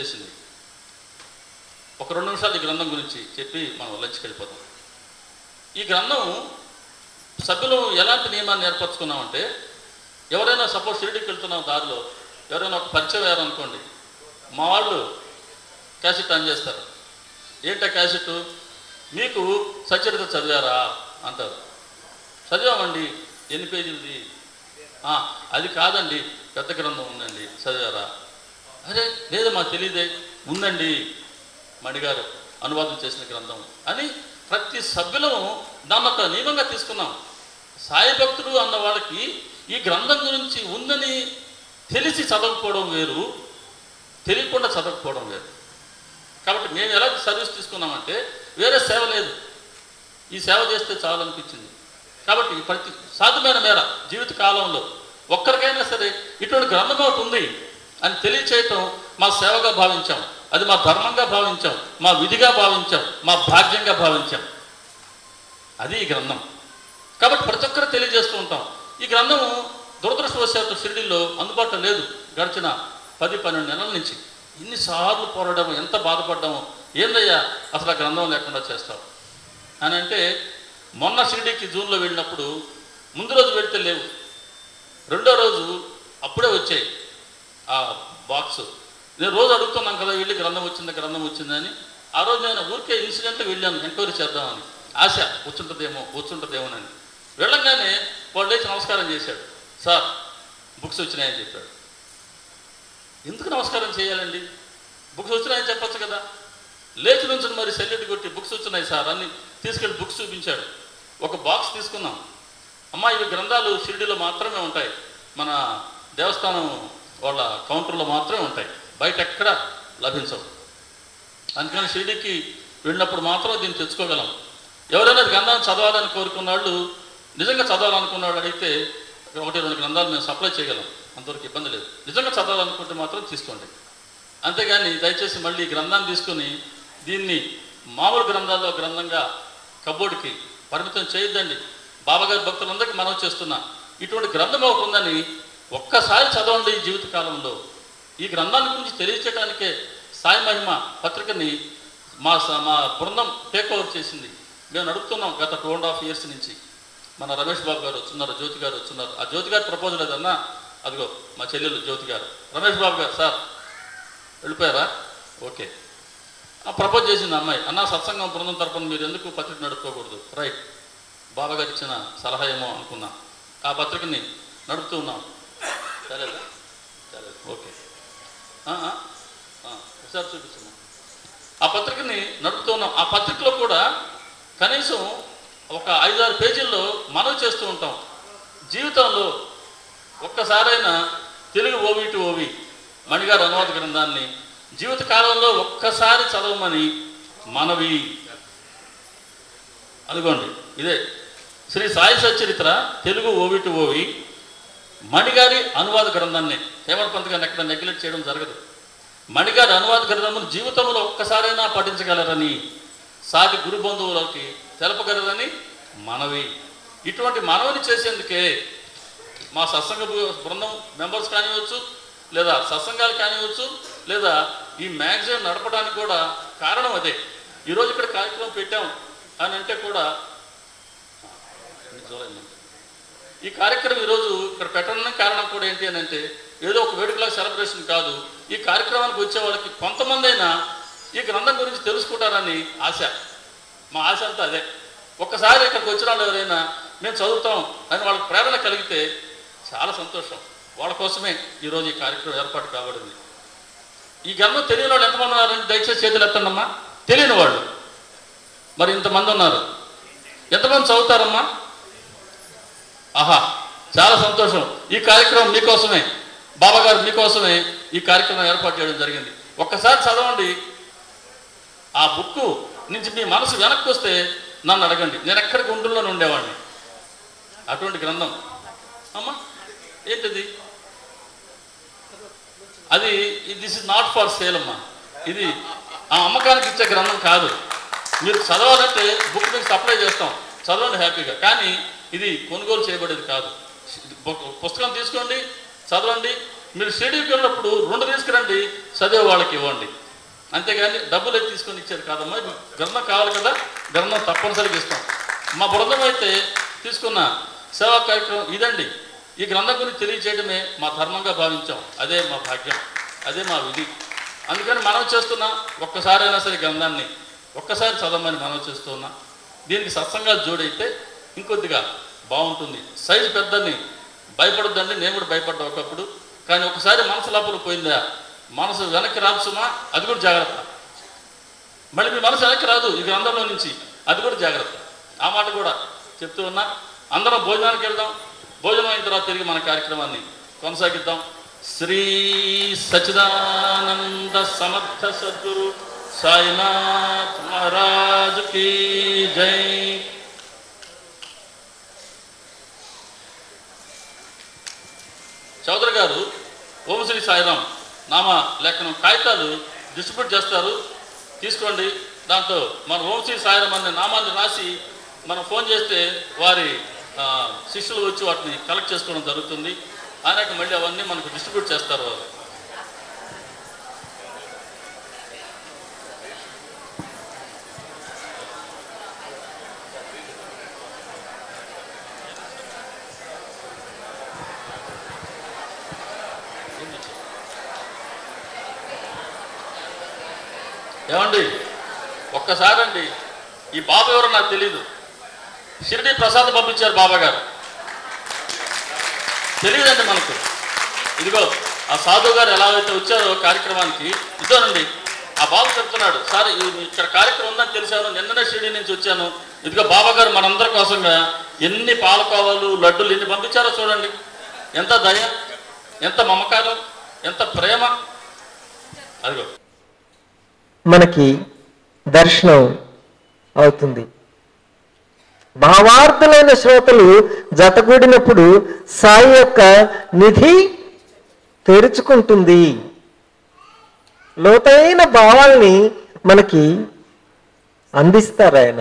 చేసింది ఒక రెండు నిమిషాలు ఈ గ్రంథం గురించి చెప్పి మనం లంచ్కి వెళ్ళిపోతాం ఈ గ్రంథం సభ్యులు ఎలాంటి నియమాన్ని ఏర్పరచుకున్నామంటే ఎవరైనా సపోజ్ షిరిడికి వెళ్తున్నాం దారిలో ఎవరైనా ఒక పరిచయం అయ్యారనుకోండి మా వాళ్ళు క్యాసెట్ ఆన్ చేస్తారు ఏంటా క్యాసెట్ మీకు సచరిత చదివారా అంటారు చదివామండి ఎన్ని పేజీలది "ఆ, అది కాదండి పెద్ద గ్రంథం ఉందండి చదివారా అరే లేదా మాకు తెలియదే ఉందండి మణిగారు అనువాదం చేసిన గ్రంథం అని ప్రతి సభ్యులం దాన్ని ఒక నియమంగా తీసుకున్నాం సాయి భక్తుడు అన్న వాళ్ళకి ఈ గ్రంథం గురించి ఉందని తెలిసి చదవకపోవడం వేరు తెలియకుండా చదవకపోవడం వేరు కాబట్టి మేము ఎలా సర్వీస్ తీసుకున్నామంటే వేరే సేవ లేదు ఈ సేవ చేస్తే చాలు అనిపించింది కాబట్టి ప్రతి సాధ్యమైన మేర జీవిత కాలంలో ఒక్కరికైనా సరే ఇటువంటి గ్రంథం ఒకటి ఉంది అని తెలియచేయటం మా సేవగా భావించాం అది మా ధర్మంగా భావించాం మా విధిగా భావించాం మా భాగ్యంగా భావించాం అది ఈ గ్రంథం కాబట్టి ప్రతి ఒక్కరు తెలియజేస్తూ ఉంటాం ఈ గ్రంథం దురదృష్టవశాత్తు షిరిడీలో అందుబాటులో లేదు గడిచిన పది పన్నెండు నెలల నుంచి ఇన్నిసార్లు పోరాడము ఎంత బాధపడ్డామో ఏందయ్యా అసలు ఆ గ్రంథం లేకుండా చేస్తావు అని అంటే మొన్న షిరిడీకి జూన్లో వెళ్ళినప్పుడు ముందు రోజు వెళ్తే లేవు రెండో రోజు అప్పుడే వచ్చాయి ఆ బాక్స్ నేను రోజు అడుగుతున్నాను కదా వెళ్ళి గ్రంథం వచ్చింది గ్రంథం వచ్చిందని ఆ రోజు నేను ఊరికే ఇన్సిడెంట్ వెళ్ళాను ఎంక్వైరీ చేద్దామని ఆశ వచ్చుంటుందేమో వచ్చుంటుందేమోనని వెళ్ళంగానే వాడు లేచి నమస్కారం చేశాడు సార్ బుక్స్ వచ్చినాయని చెప్పాడు ఎందుకు నమస్కారం చేయాలండి బుక్స్ వచ్చినాయని చెప్పొచ్చు కదా లేచి నుంచి మరి సెల్యూట్ కొట్టి బుక్స్ వచ్చినాయి సార్ అని తీసుకెళ్ళి బుక్స్ చూపించాడు ఒక బాక్స్ తీసుకున్నాం అమ్మా ఇవి గ్రంథాలు షిరిడీలో మాత్రమే ఉంటాయి మన దేవస్థానం వాళ్ళ కౌంటర్లో మాత్రమే ఉంటాయి బయట ఎక్కడ లభించవు అందుకని షిరిడీకి వెళ్ళినప్పుడు మాత్రం దీన్ని తెచ్చుకోగలం ఎవరైనా గ్రంథాన్ని చదవాలని కోరుకున్న వాళ్ళు నిజంగా చదవాలనుకున్న వాళ్ళు అడిగితే ఒకటి రెండు గ్రంథాలు మేము సప్లై చేయగలం అంతవరకు ఇబ్బంది లేదు నిజంగా చదవాలనుకుంటే మాత్రం తీసుకోండి అంతేగాని దయచేసి మళ్ళీ ఈ గ్రంథాన్ని తీసుకొని దీన్ని మామూలు గ్రంథాల్లో గ్రంథంగా కబోర్డ్కి పరిమితం చేయొద్దండి బాబాగారి భక్తులందరికీ మనం చేస్తున్నా ఇటువంటి గ్రంథం ఒకటి ఉందని ఒక్కసారి చదవండి ఈ జీవిత కాలంలో ఈ గ్రంథాన్ని గురించి తెలియచేయడానికే సాయి మహిమ పత్రికని మా స- మా బృందం టేక్ ఓవర్ చేసింది మేము నడుపుతున్నాం గత టూ అండ్ హాఫ్ ఇయర్స్ నుంచి మన రమేష్ బాబు గారు వచ్చున్నారు జ్యోతి గారు వచ్చున్నారు ఆ జ్యోతి గారి ప్రపోజల్ ఏదన్నా అదిగో మా చెల్లెలు జ్యోతి గారు రమేష్ బాబు గారు సార్ వెళ్ళిపోయారా ఓకే ఆ ప్రపోజ్ చేసింది అమ్మాయి అన్న సత్సంగం బృందం తరపున మీరు ఎందుకు పత్రిక నడుపుకోకూడదు రైట్ బాబా గారు ఇచ్చిన సలహా ఏమో అనుకున్నా ఆ పత్రికని నడుపుతూ ఉన్నాం సరేదా సరే ఓకే ఆ, ఆ, ఆ, ఒకసారి చూపిస్తున్నాం ఆ పత్రికని నడుపుతూ ఉన్నాం ఆ పత్రికలో కూడా కనీసం ఒక ఐదారు పేజీల్లో మనవి చేస్తూ ఉంటాం జీవితంలో ఒక్కసారైనా తెలుగు ఓవి టు ఓవి మణిగారు అనువాద గ్రంథాన్ని జీవిత కాలంలో ఒక్కసారి చదవమని మనవి అదిగోండి ఇదే శ్రీ సాయి సచరిత్ర తెలుగు ఓవి టు ఓవి మణిగారి అనువాద గ్రంథాన్ని హేమంత్ పంత్ గారిని ఎక్కడ నెగ్లెక్ట్ చేయడం జరగదు మణిగారి అనువాద గ్రంథమును జీవితంలో ఒక్కసారైనా పఠించగలరని సాటి గురు బంధువులకి తెలపగలరని మనవి ఇటువంటి మనవిని చేసేందుకే మా సత్సంగ బృ- బృందం మెంబర్స్ కానివచ్చు లేదా సత్సంగాలు కానివచ్చు లేదా ఈ మ్యాగజైన్ నడపడానికి కూడా కారణం అదే ఈరోజు ఇక్కడ కార్యక్రమం పెట్టాం అని అంటే కూడా చూడండి. ఈ కార్యక్రమం ఈరోజు ఇక్కడ పెట్టడానికి కారణం కూడా ఏంటి అని అంటే ఏదో ఒక వేడుకల సెలబ్రేషన్ కాదు ఈ కార్యక్రమానికి వచ్చే వాళ్ళకి కొంతమంది అయినా ఈ గ్రంథం గురించి తెలుసుకుంటారని ఆశ మా ఆశ అంతా అదే ఒక్కసారి ఇక్కడికి వచ్చిన వాళ్ళు ఎవరైనా మేము చదువుతాం అని వాళ్ళకి ప్రేరణ కలిగితే చాలా సంతోషం వాళ్ళ కోసమే ఈరోజు ఈ కార్యక్రమం ఏర్పాటు కాబడింది ఈ గ్రంథం తెలియని వాళ్ళు ఎంతమంది ఉన్నారంటే దయచేసి చేతులు ఎత్తండమ్మా తెలియని వాళ్ళు మరి ఇంతమంది ఉన్నారు ఎంతమంది చదువుతారమ్మా ఆహా చాలా సంతోషం ఈ కార్యక్రమం మీకోసమే బాబా గారు మీకోసమే ఈ కార్యక్రమం ఏర్పాటు చేయడం జరిగింది ఒక్కసారి చదవండి ఆ బుక్ నుంచి మీ మనసు వెనక్కి వస్తే నన్ను అడగండి నేను ఎక్కడ గుండెల్లోనే ఉండేవాడిని అటువంటి గ్రంథం అమ్మా ఏంటిది అది this is not for sale అమ్మా ఇది ఆ అమ్మకానికి ఇచ్చే గ్రంథం కాదు మీరు చదవాలంటే బుక్ మీకు సప్లై చేస్తాం చదవండి హ్యాపీగా కానీ ఇది కొనుగోలు చేయబడేది కాదు బుక్- పుస్తకం తీసుకోండి చదవండి మీరు షెడ్యూల్కి వెళ్ళినప్పుడు రెండు తీసుకురండి చదివే వాళ్ళకి ఇవ్వండి అంతేగాని డబ్బులు అయితే తీసుకొని ఇచ్చారు కాదమ్మా ఇది గ్రంథం కావాలి కదా గ్రంథం తప్పనిసరిగా ఇస్తాం మా బృందం అయితే తీసుకున్న సేవా కార్యక్రమం ఇదండి ఈ గ్రంథం గురించి తెలియజేయడమే మా ధర్మంగా భావించాం అదే మా భాగ్యం అదే మా విధి అందుకని మనం చేస్తున్నా ఒక్కసారైనా సరే గ్రంథాన్ని ఒక్కసారి చదవమని మనం చేస్తున్నా దీనికి సత్సంగాలు జోడైతే ఇంకొద్దిగా బాగుంటుంది సైజు పెద్దని భయపడొద్దండి నేను కూడా భయపడ్డా ఒకప్పుడు కానీ ఒకసారి మనసు లోపల పోయిందా మనసు వెనక్కి రాదు సుమా అది కూడా జాగ్రత్త మళ్ళీ మీ మనసు వెనక్కి రాదు ఈ గ్రంథంలో నుంచి అది కూడా జాగ్రత్త ఆ మాట కూడా చెప్తూ ఉన్నా అందరం భోజనానికి వెళ్దాం భోజనం అయిన తర్వాత తిరిగి మన కార్యక్రమాన్ని కొనసాగిద్దాం శ్రీ సచిదానంద సమర్థ సద్గురు సాయినాథ్ మహారాజ్ కీ జై చౌదరి గారు ఓంశ్రీ సాయిరాం నామ లేఖనం కాగితాలు డిస్ట్రిబ్యూట్ చేస్తారు తీసుకోండి దాంతో మన ఓంశ్రీ సాయిరాం అనే నామాన్ని రాసి మనం ఫోన్ చేస్తే వారి ఆ, శిష్యులు వచ్చి వాటిని కలెక్ట్ చేసుకోవడం జరుగుతుంది ఆయనక మళ్ళీ అవన్నీ మనకు డిస్ట్రిబ్యూట్ చేస్తారు వారు ఏమండి ఒక్కసారండి ఈ బాబు ఎవరో నాకు తెలియదు షిరిడి ప్రసాద్ పంపించారు బాబా గారు తెలియదండి మనకు ఇదిగో ఆ సాధువు గారు ఎలా అయితే వచ్చారో కార్యక్రమానికి ఇదోనండి ఆ బాబు చెప్తున్నాడు సార్ ఈ- ఇక్కడ కార్యక్రమం ఉందని తెలిసాను నిన్ననే షిరిడి నుంచి వచ్చాను ఇదిగో బాబా గారు మనందరి కోసంగా ఎన్ని పాలకోవాలు లడ్డులు ఎన్ని పంపించారో చూడండి ఎంత దయ ఎంత మమకారం ఎంత ప్రేమ అదిగో మనకి దర్శనం అవుతుంది భావార్థులైన శ్రోతలు జతగూడినప్పుడు సాయి యొక్క నిధి తెరుచుకుంటుంది లోతైన భావాల్ని మనకి అందిస్తారు ఆయన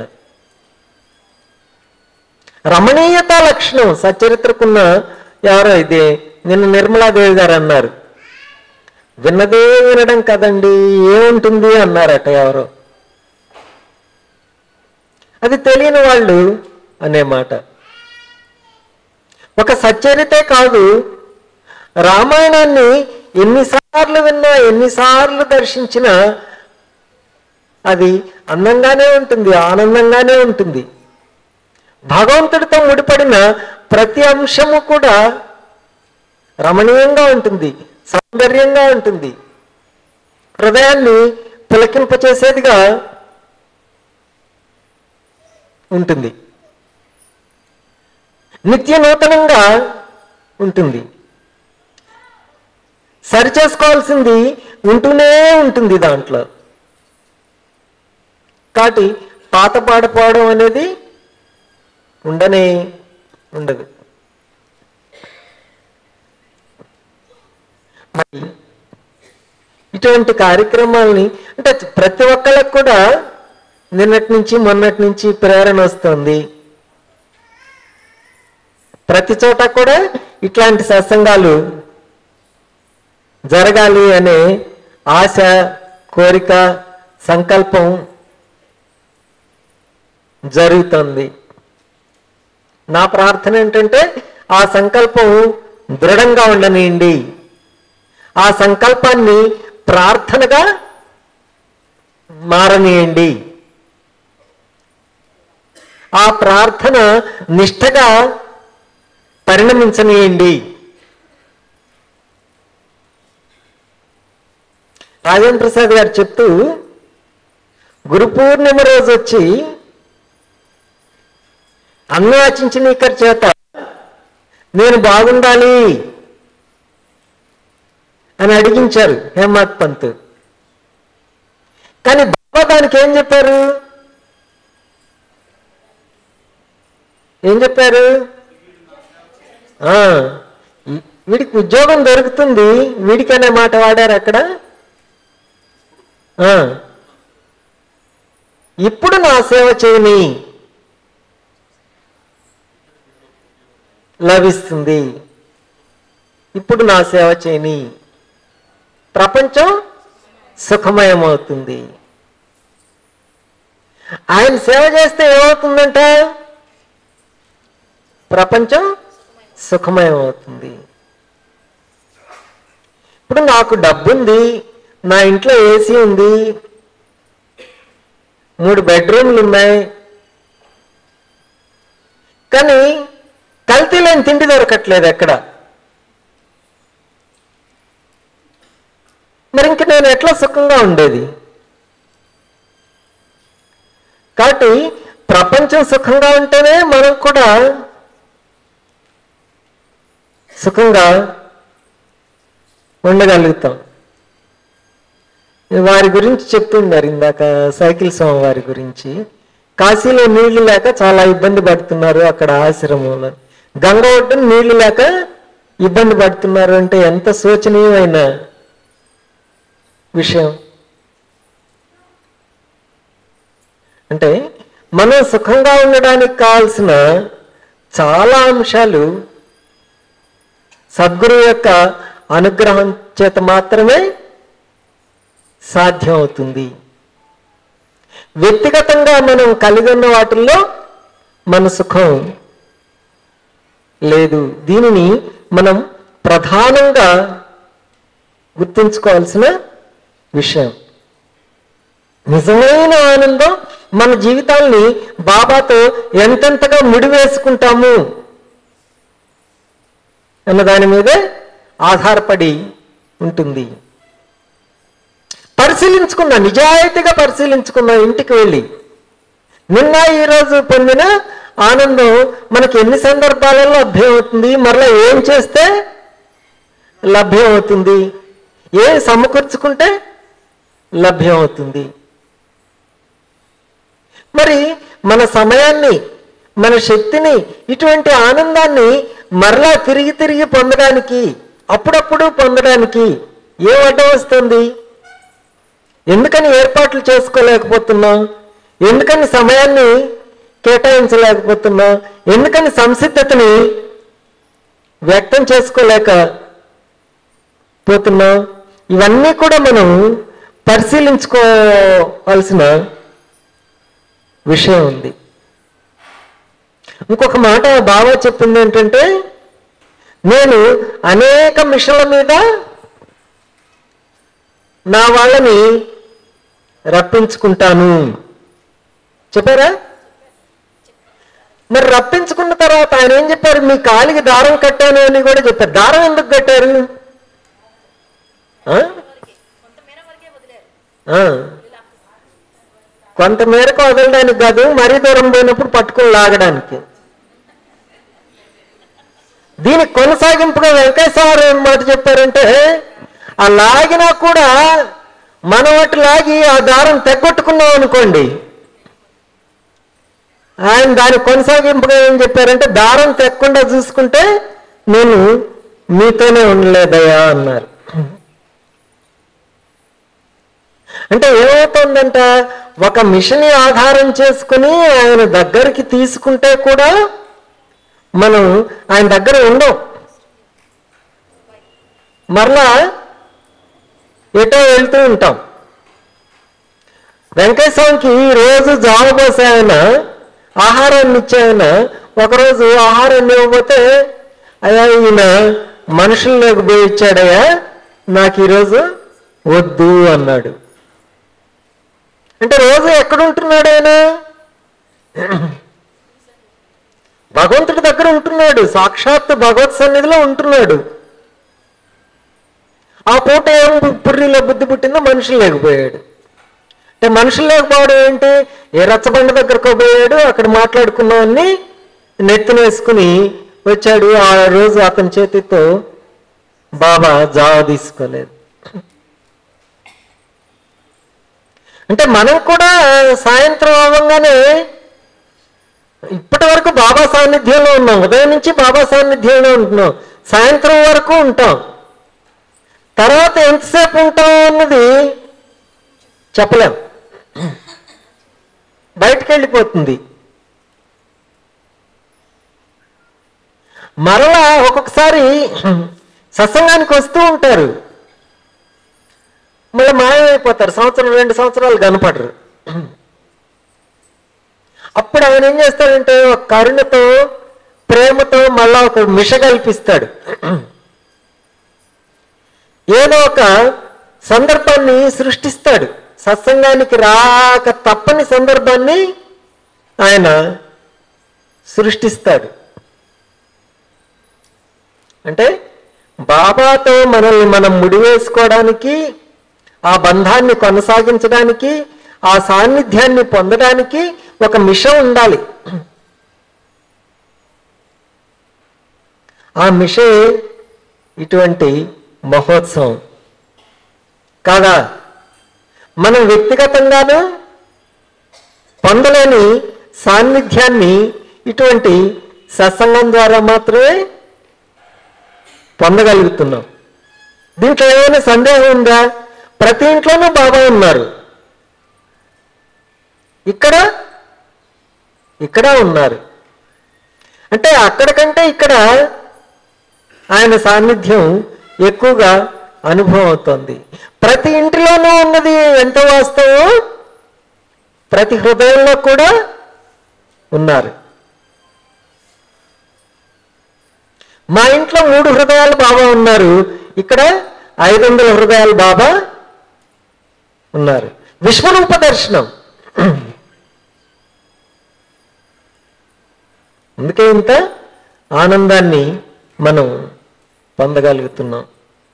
రమణీయత లక్షణం సచరిత్రకున్న ఎవరో ఇదే నిన్న నిర్మలాదేవి గారు అన్నారు విన్నదే వినడం కదండి ఏముంటుంది అన్నారట ఎవరో అది తెలియని వాళ్ళు అనే మాట ఒక సచ్చరితే కాదు రామాయణాన్ని ఎన్నిసార్లు విన్నా ఎన్నిసార్లు దర్శించినా అది అందంగానే ఉంటుంది ఆనందంగానే ఉంటుంది భగవంతుడితో ముడిపడిన ప్రతి అంశము కూడా రమణీయంగా ఉంటుంది సౌందర్యంగా ఉంటుంది హృదయాన్ని పులకింపచేసేదిగా ఉంటుంది నిత్య నూతనంగా ఉంటుంది సరిచేసుకోవాల్సింది ఉంటూనే ఉంటుంది దాంట్లో కాబట్టి పాత పాడపోవడం అనేది ఉండనే ఉండదు మరి ఇటువంటి కార్యక్రమాల్ని అంటే ప్రతి ఒక్కళ్ళకి కూడా నిన్నటి నుంచి మొన్నటి నుంచి ప్రేరణ వస్తుంది ప్రతి చోట కూడా ఇట్లాంటి సత్సంగాలు జరగాలి అనే ఆశ కోరిక సంకల్పం జరుగుతుంది నా ప్రార్థన ఏంటంటే ఆ సంకల్పం దృఢంగా ఉండనియండి ఆ సంకల్పాన్ని ప్రార్థనగా మారనీయండి ఆ ప్రార్థన నిష్టగా పరిణమించనీయండి రాజేంద్ర ప్రసాద్ గారు చెప్తూ గురు పూర్ణిమ రోజు వచ్చి అన్నాచించనీకర్ చేత నేను బాగుండాలి అని అడిగించారు హేమాత్ పంత్ కానీ బాబా దానికి ఏం చెప్పారు ఏం చెప్పారు ఆ, ఈ- వీడికి ఉద్యోగం దొరుకుతుంది వీడికి అనే మాట వాడారు అక్కడ ఆ, ఇప్పుడు నా సేవ చేయని లభిస్తుంది ఇప్పుడు నా సేవ చేయని ప్రపంచం సుఖమయమవుతుంది ఆయన సేవ చేస్తే ఏమవుతుందంట ప్రపంచం సుఖమయం అవుతుంది ఇప్పుడు నాకు డబ్బు ఉంది నా ఇంట్లో ఏసీ ఉంది మూడు బెడ్రూమ్లు ఉన్నాయి కానీ కల్తీ లేని తిండి దొరకట్లేదు ఎక్కడ మరి ఇంక నేను ఎట్లా సుఖంగా ఉండేది కాబట్టి ప్రపంచం సుఖంగా ఉంటేనే మనం కూడా సుఖంగా ఉండగలుగుతాం వారి గురించి చెప్తున్నారు ఇందాక సైకిల్ స్వామి వారి గురించి కాశీలో నీళ్లు లేక చాలా ఇబ్బంది పడుతున్నారు అక్కడ ఆశ్రమంలో గంగ ఒడ్డున నీళ్లు లేక ఇబ్బంది పడుతున్నారు అంటే ఎంత శోచనీయమైన విషయం అంటే మనం సుఖంగా ఉండడానికి కావాల్సిన చాలా అంశాలు సద్గురు యొక్క అనుగ్రహం చేత మాత్రమే సాధ్యం అవుతుంది వ్యక్తిగతంగా మనం కలిగి ఉన్న వాటిల్లో మన సుఖం లేదు దీనిని మనం ప్రధానంగా గుర్తుంచుకోవాల్సిన విషయం నిజమైన ఆనందం మన జీవితాల్ని బాబాతో ఎంతెంతగా ముడివేసుకుంటాము అన్న దాని మీదే ఆధారపడి ఉంటుంది పరిశీలించుకున్నా నిజాయితీగా పరిశీలించుకున్నా ఇంటికి వెళ్ళి నిన్న ఈరోజు పొందిన ఆనందం మనకి ఎన్ని సందర్భాలలో లభ్యమవుతుంది మరలా ఏం చేస్తే లభ్యమవుతుంది ఏం సమకూర్చుకుంటే లభ్యమవుతుంది మరి మన సమయాన్ని మన శక్తిని ఇటువంటి ఆనందాన్ని మరలా తిరిగి తిరిగి పొందడానికి అప్పుడప్పుడు పొందడానికి ఏ అడ్డం వస్తుంది ఎందుకని ఏర్పాట్లు చేసుకోలేకపోతున్నాం ఎందుకని సమయాన్ని కేటాయించలేకపోతున్నాం ఎందుకని సంసిద్ధతని వ్యక్తం చేసుకోలేక పోతున్నాం ఇవన్నీ కూడా మనం పరిశీలించుకోవాల్సిన విషయం ఉంది ఇంకొక మాట బాగా చెప్పింది ఏంటంటే నేను అనేక మిషన్ల మీద నా వాళ్ళని రప్పించుకుంటాను చెప్పారా మరి రప్పించుకున్న తర్వాత ఆయన ఏం చెప్పారు మీ కాలికి దారం కట్టాను అని కూడా చెప్పారు దారం ఎందుకు కట్టారు ఆ? ఆ. కొంత మేరకు వదలడానికి కాదు మరీ దూరం పోయినప్పుడు పట్టుకుని లాగడానికి దీనికి కొనసాగింపుగా వెంకటేశ్వర ఏం మాట చెప్పారంటే ఆ లాగినా కూడా మనం అటు లాగి ఆ దారం తెగొట్టుకున్నాం అనుకోండి ఆయన దాని కొనసాగింపుగా ఏం చెప్పారంటే దారం తెక్కకుండా చూసుకుంటే నేను మీతోనే ఉండలేదయ్యా అన్నారు అంటే ఏమవుతుందంట ఒక మిషన్ ఆధారం చేసుకుని ఆయన దగ్గరికి తీసుకుంటే కూడా మనం ఆయన దగ్గర ఉండం మరలా ఎటో వెళ్తూ ఉంటాం వెంకటేశ్వరంకి రోజు జావ పోసే ఆయన ఆహారాన్ని ఇచ్చే ఆయన ఒకరోజు ఆహారాన్ని ఇవ్వకపోతే అయ్యా ఈయన మనుషుల్లోకి పోయి ఇచ్చాడయ్యా నాకు ఈరోజు వద్దు అన్నాడు అంటే రోజు ఎక్కడ ఉంటున్నాడు ఆయన భగవంతుడి దగ్గర ఉంటున్నాడు సాక్షాత్ భగవత్ సన్నిధిలో ఉంటున్నాడు ఆ పూట ఏం పుర్రిలో బుద్ధి పుట్టిందో మనుషులు లేకపోయాడు అంటే మనుషులు లేకపోవడం ఏంటి ఏ రచ్చబండ దగ్గరకు పోయాడు అక్కడ మాట్లాడుకున్నవన్నీ నెత్తినేసుకుని వచ్చాడు ఆ రోజు అతని చేతితో బాబా జావ తీసుకోలేదు అంటే మనం కూడా సాయంత్రం అవ్వగానే ఇప్పటి వరకు బాబా సాన్నిధ్యంలో ఉన్నాం ఉదయం నుంచి బాబా సాన్నిధ్యంలో ఉంటున్నాం సాయంత్రం వరకు ఉంటాం తర్వాత ఎంతసేపు ఉంటాం అన్నది చెప్పలేం బయటకు వెళ్ళిపోతుంది మరలా ఒక్కొక్కసారి సత్సంగానికి వస్తూ ఉంటారు మళ్ళీ మాయమైపోతారు సంవత్సరం రెండు సంవత్సరాలు కనపడరు అప్పుడు ఆయన ఏం చేస్తాడంటే ఒక కరుణతో ప్రేమతో మళ్ళా ఒక మిష కల్పిస్తాడు ఏదో ఒక సందర్భాన్ని సృష్టిస్తాడు సత్సంగానికి రాక తప్పని సందర్భాన్ని ఆయన సృష్టిస్తాడు అంటే బాబాతో మనల్ని మనం ముడివేసుకోవడానికి ఆ బంధాన్ని కొనసాగించడానికి ఆ సాన్నిధ్యాన్ని పొందడానికి ఒక మిష ఉండాలి ఆ మిషే ఇటువంటి మహోత్సవం కాదా మనం వ్యక్తిగతంగాను పొందలేని సాన్నిధ్యాన్ని ఇటువంటి సత్సంగం ద్వారా మాత్రమే పొందగలుగుతున్నాం దీంట్లో ఏమైనా సందేహం ఉందా ప్రతి ఇంట్లోనూ బాబా ఉన్నారు ఇక్కడ ఇక్కడ ఉన్నారు అంటే అక్కడ కంటే ఇక్కడ ఆయన సాన్నిధ్యం ఎక్కువగా అనుభవం అవుతుంది ప్రతి ఇంటిలోనూ ఉన్నది ఎంత వాస్తవం ప్రతి హృదయంలో కూడా ఉన్నారు మా ఇంట్లో మూడు హృదయాలు బాబా ఉన్నారు ఇక్కడ ఐదు వందల హృదయాలు బాబా ఉన్నారు విశ్వరూప దర్శనం అందుకే ఇంత ఆనందాన్ని మనం పొందగలుగుతున్నాం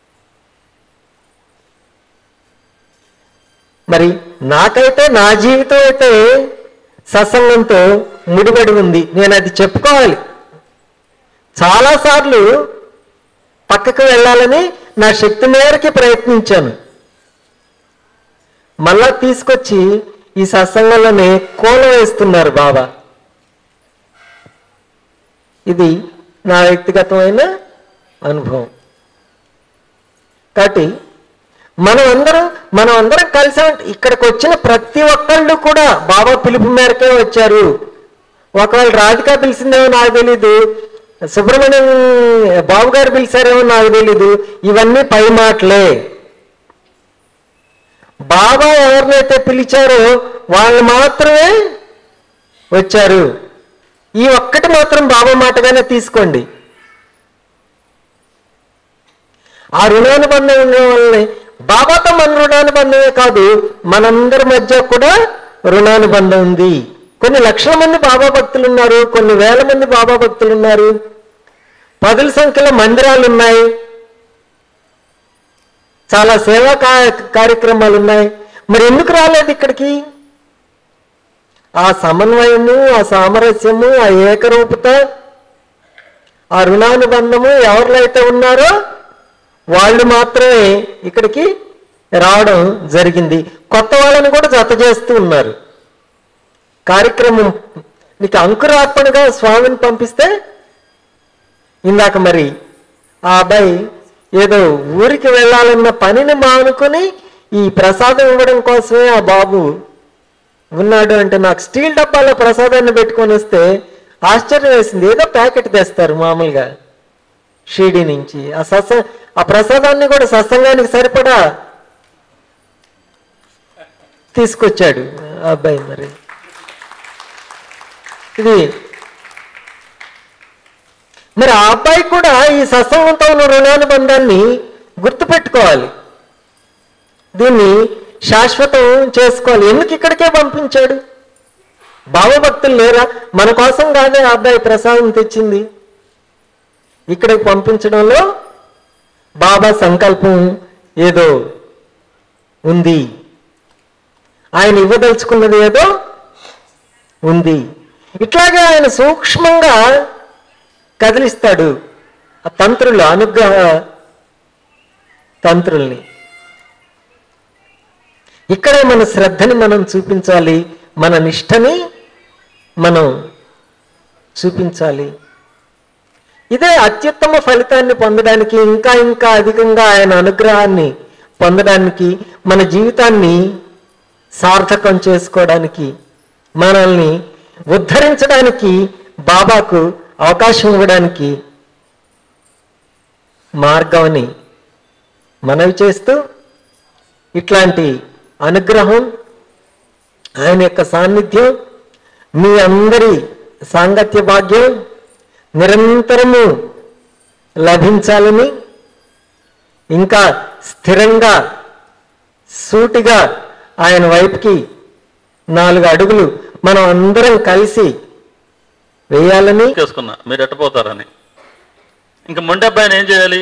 మరి నాకైతే నా జీవితం అయితే సత్సంగంతో ముడిపడి ఉంది నేను అది చెప్పుకోవాలి చాలాసార్లు పక్కకు వెళ్ళాలని నా శక్తి మేరకి ప్రయత్నించాను మళ్ళా తీసుకొచ్చి ఈ సత్సంగంలోనే కోల వేస్తున్నారు బాబా ఇది నా వ్యక్తిగతమైన అనుభవం కాబట్టి మనం అందరం మనం అందరం కలిసి ఉంట- ఇక్కడికి వచ్చిన ప్రతి ఒక్కళ్ళు కూడా బాబా పిలుపు మేరకే వచ్చారు ఒకవేళ రాధిక పిలిచిందేమో నాకు తెలీదు సుబ్రహ్మణ్యం బాబు గారు పిలిచారేమో నాకు తెలీదు ఇవన్నీ పై మాటలే బాబా ఎవరినైతే పిలిచారో వాళ్ళు మాత్రమే వచ్చారు ఈ ఒక్కటి మాత్రం బాబా మాటగానే తీసుకోండి ఆ రుణానుబంధం ఉండడం వల్లనే బాబాతో మన రుణానుబంధమే కాదు మనందరి మధ్య కూడా రుణానుబంధం ఉంది కొన్ని లక్షల మంది బాబా భక్తులు ఉన్నారు కొన్ని వేల మంది బాబా భక్తులు ఉన్నారు పదుల సంఖ్యలో మందిరాలు ఉన్నాయి చాలా సేవా కా- కార్యక్రమాలు ఉన్నాయి మరి ఎందుకు రాలేదు ఇక్కడికి ఆ సమన్వయము ఆ సామరస్యము ఆ ఏకరూపత ఆ రుణానుబంధము ఎవరిలో అయితే ఉన్నారో వాళ్ళు మాత్రమే ఇక్కడికి రావడం జరిగింది కొత్త వాళ్ళని కూడా జత చేస్తూ ఉన్నారు కార్యక్రమం నీకు అంకురార్పణగా స్వామిని పంపిస్తే ఇందాక మరి ఆ అబ్బాయి ఏదో ఊరికి వెళ్ళాలన్న పనిని మానుకొని ఈ ప్రసాదం ఇవ్వడం కోసమే ఆ బాబు ఉన్నాడు అంటే నాకు స్టీల్ డబ్బాలో ప్రసాదాన్ని పెట్టుకొని వస్తే ఆశ్చర్యం వేసింది ఏదో ప్యాకెట్ తెస్తారు మామూలుగా షిరిడి నుంచి ఆ సత్స ఆ ప్రసాదాన్ని కూడా సత్సంగానికి సరిపడా తీసుకొచ్చాడు ఆ అబ్బాయి మరి ఇది మరి ఆ అబ్బాయి కూడా ఈ సత్సంగంతో ఉన్న రుణానుబంధాన్ని గుర్తుపెట్టుకోవాలి దీన్ని శాశ్వతం చేసుకోవాలి ఎందుకు ఇక్కడికే పంపించాడు భావభక్తులు లేరా మన కోసం కాదే ఆ అబ్బాయి ప్రసాదం తెచ్చింది ఇక్కడికి పంపించడంలో బాబా సంకల్పం ఏదో ఉంది ఆయన ఇవ్వదలుచుకున్నది ఏదో ఉంది ఇట్లాగే ఆయన సూక్ష్మంగా కదిలిస్తాడు ఆ తంత్రులు అనుగ్రహ తంత్రుల్ని ఇక్కడే మన శ్రద్ధని మనం చూపించాలి మన నిష్టని మనం చూపించాలి ఇదే అత్యుత్తమ ఫలితాన్ని పొందడానికి ఇంకా ఇంకా అధికంగా ఆయన అనుగ్రహాన్ని పొందడానికి మన జీవితాన్ని సార్థకం చేసుకోవడానికి మనల్ని ఉద్ధరించడానికి బాబాకు అవకాశం ఇవ్వడానికి మార్గమని మనవి చేస్తూ ఇట్లాంటి అనుగ్రహం ఆయన యొక్క సాన్నిధ్యం మీ అందరి సాంగత్య భాగ్యం నిరంతరము లభించాలని ఇంకా స్థిరంగా సూటిగా ఆయన వైపుకి నాలుగు అడుగులు మనం అందరం కలిసి వేయాలని చేసుకున్నా మీరు ఎట్టపోతారని ఇంకా మొండి అబ్బాయిని ఏం చేయాలి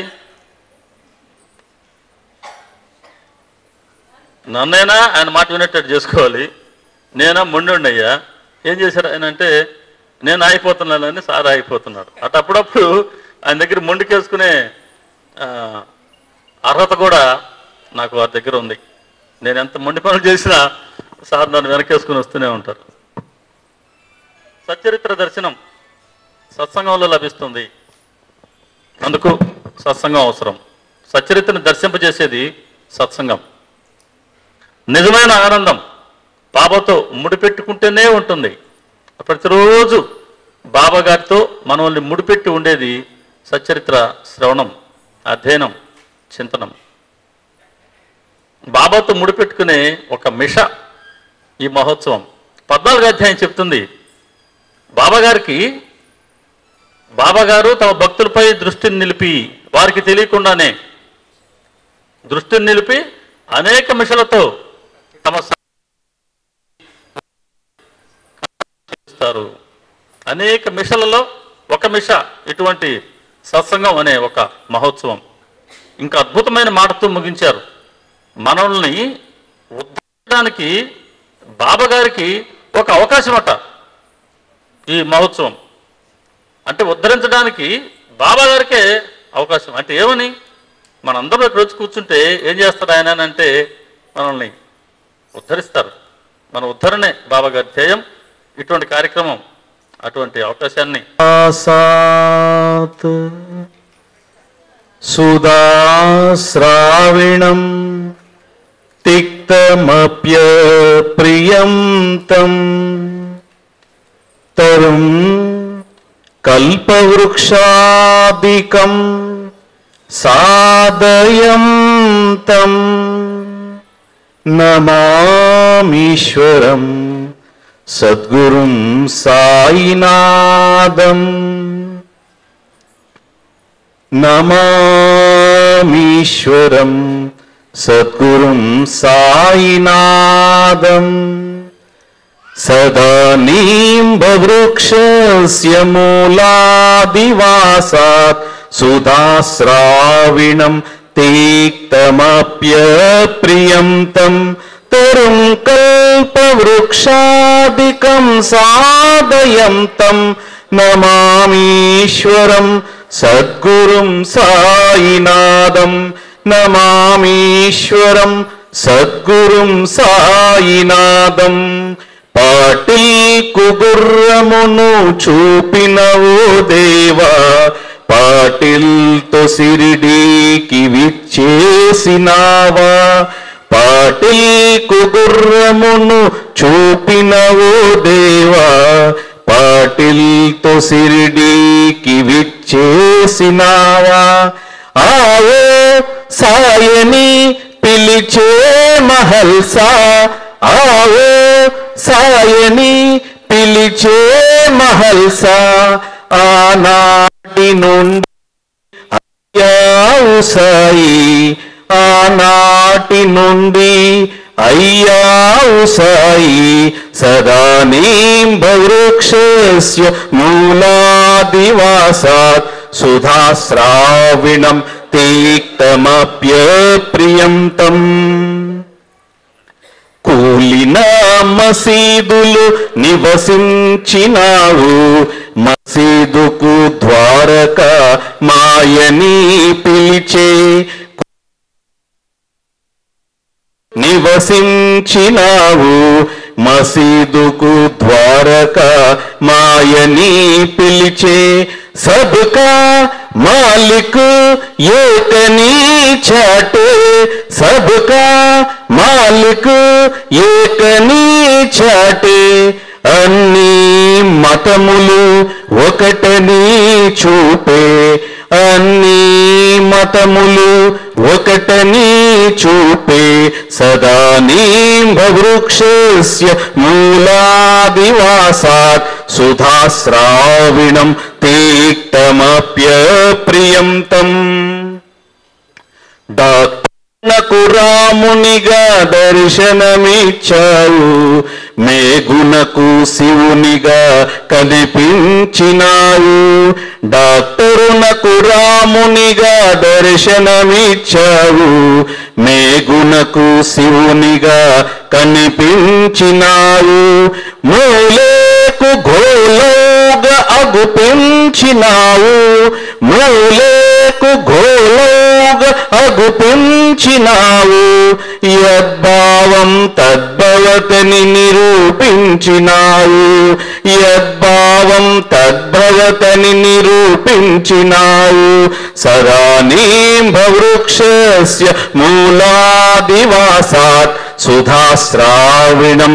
నన్నైనా ఆయన మాట వినేటట్టు చేసుకోవాలి నేనా మొండి అయ్యా ఏం చేశారు ఆయన అంటే నేను ఆగిపోతున్నానని సార్ ఆగిపోతున్నాడు అటు అప్పుడప్పుడు ఆయన దగ్గర మొండికేసుకునే ఆ, అర్హత కూడా నాకు వారి దగ్గర ఉంది నేను ఎంత మొండి పనులు చేసినా సార్ నన్ను వెనకేసుకుని వస్తూనే ఉంటారు సచ్చరిత్ర దర్శనం సత్సంగంలో లభిస్తుంది అందుకు సత్సంగం అవసరం సచ్చరిత్రను దర్శింపజేసేది సత్సంగం నిజమైన ఆనందం బాబాతో ముడిపెట్టుకుంటేనే ఉంటుంది ప్రతిరోజు బాబా గారితో మనల్ని ముడిపెట్టి ఉండేది సచ్చరిత్ర శ్రవణం అధ్యయనం చింతనం బాబాతో ముడిపెట్టుకునే ఒక మిష ఈ మహోత్సవం పద్నాలుగు అధ్యాయం చెప్తుంది బాబా గారికి బాబా గారు తమ భక్తులపై దృష్టిని నిలిపి వారికి తెలియకుండానే దృష్టిని నిలిపి అనేక మిషలతో తమ స- చేస్తారు అనేక మిషలలో ఒక మిష ఇటువంటి సత్సంగం అనే ఒక మహోత్సవం ఇంకా అద్భుతమైన మాటతో ముగించారు మనల్ని ఉద్ధరించడానికి బాబా గారికి ఒక అవకాశం అట ఈ మహోత్సవం అంటే ఉద్ధరించడానికి బాబా గారికే అవకాశం అంటే ఏమని మనందరం ఇక్కడ వచ్చి కూర్చుంటే ఏం చేస్తారు ఆయన అని అంటే మనల్ని ఉద్ధరిస్తారు మన ఉద్ధరణే బాబా గారి ధ్యేయం ఇటువంటి కార్యక్రమం అటువంటి అవకాశాన్ని సాత్ సుధాశ్రావిణం తిక్తమప్య ప్రియం తం తరుం కల్పవృక్షాదికం సాదయం తం నమామీశ్వరం సద్గురుం సాయినాదం నమామీశ్వరం సద్గురుం సాయినాదం సదానీంబవృక్షస్య మూలాదివాసాత్ సుధాశ్రావిణం తీక్తమప్యప్రియం తం తరుం కల్పవృక్షాదికం సాదయం తం నమామీశ్వరం సద్గురుం సాయినాదం నమామీశ్వరం సద్గురుం సాయినాదం పాటిల్ కుగుర్రమును చూపినవో దేవా పాటిల్తో సిరిడీకి విచ్చేసినావా పాటిల్ కుగుర్రమును చూపినవో దేవా పాటిల్తో సిరిడీకి విచ్చేసినావా ఆవో సాయని పిలిచే మహల్సా ఆవో సాయని పిలిచే మహల్సా ఆనాటి నుండి అయ్యావు సాయి ఆనాటి నుండి అయ్యావు సాయి సదా నీంబవృక్షస్య మూలాదివాసాత్ సుధాశ్రావిణం తీక్తమప్యప్రియం తం కూలిన మసీదులు నివసించినావు మసీదుకు ద్వారక మాయని పిలిచే నివసించినావు మసీదుకు ద్వారక మాయని పిలిచే సబ్కా మాలిక్ ఏకనీ చాటే సబ్కా మాలిక్ ఏకనీ చాటే అన్ని మతములు ఒకటని చూపే అన్ని మత పర్వతములు ఒకటని చూపే సదా నీంభవృక్షస్య మూలాదివాసాత్ సుధాశ్రావిణం తీక్తమప్యప్రియంతం డాక్టర్నకు రామునిగా దర్శనమిచ్చావు మేఘునకు శివునిగా కనిపించినావు డాక్టరునకు రామునిగా దర్శనమిచ్చావు మేఘునకు శివునిగా కనిపించినావు మూలేకు ఘోలౌగా అగుపించినావు మూలేకు ఘోలౌగా అగుపించినావు యద్భావం తద్భవతని నిరూపించినావు యద్భావం తద్భవతని నిరూపించినావు సదా నీంభవృక్షస్య మూలాదివాసాత్ సుధాశ్రావిణం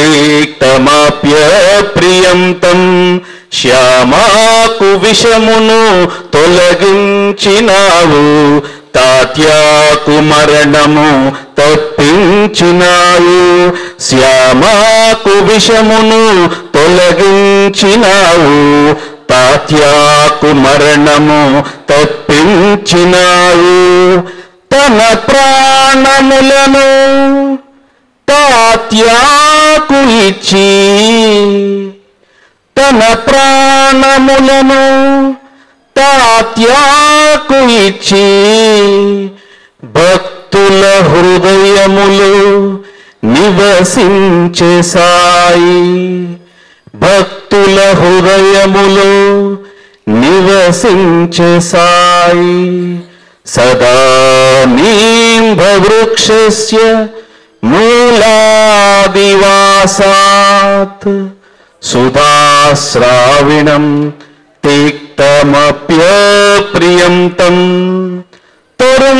తీక్తమాప్యప్రియంతం శ్యామాకు విషమును తొలగించినావు తాత్యాకు మరణము తప్పించినావు శ్యామాకు విషమును తొలగించినావు తాత్యాకు మరణము తప్పించినావు తన ప్రాణములను తాత్యాకు ఇచ్చి తన ప్రాణములను తాత్యాకు ఇచ్చి భక్తుల హృదయములు నివసించే సాయి భక్తుల హృదయములు నివసించే సాయి సదా నీంభవృక్షస్య మూలాదివాసాత్ సుధాశ్రావిణం తీక్తమప్యప్రియంతం తరుం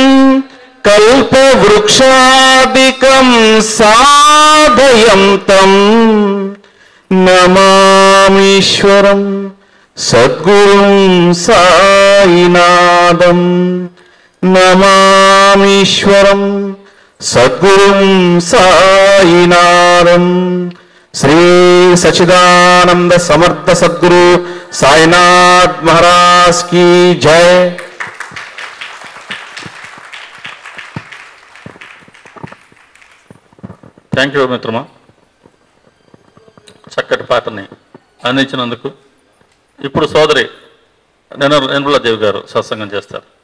కల్పవృక్షాదికం సాధయంతం నమామీశ్వరం సద్గురుం సాయినాథం నమామీశ్వరం సద్గురుం సాయినాథం శ్రీ సచిదానంద సమర్థ సద్గురు సాయినాథ్ మహారాజ్ की జై థ్యాంక్ యూ మిత్రమా చక్కటి పాటని అందించినందుకు ఇప్పుడు సోదరి నిర్మలాదేవి గారు సత్సంగం చేస్తారు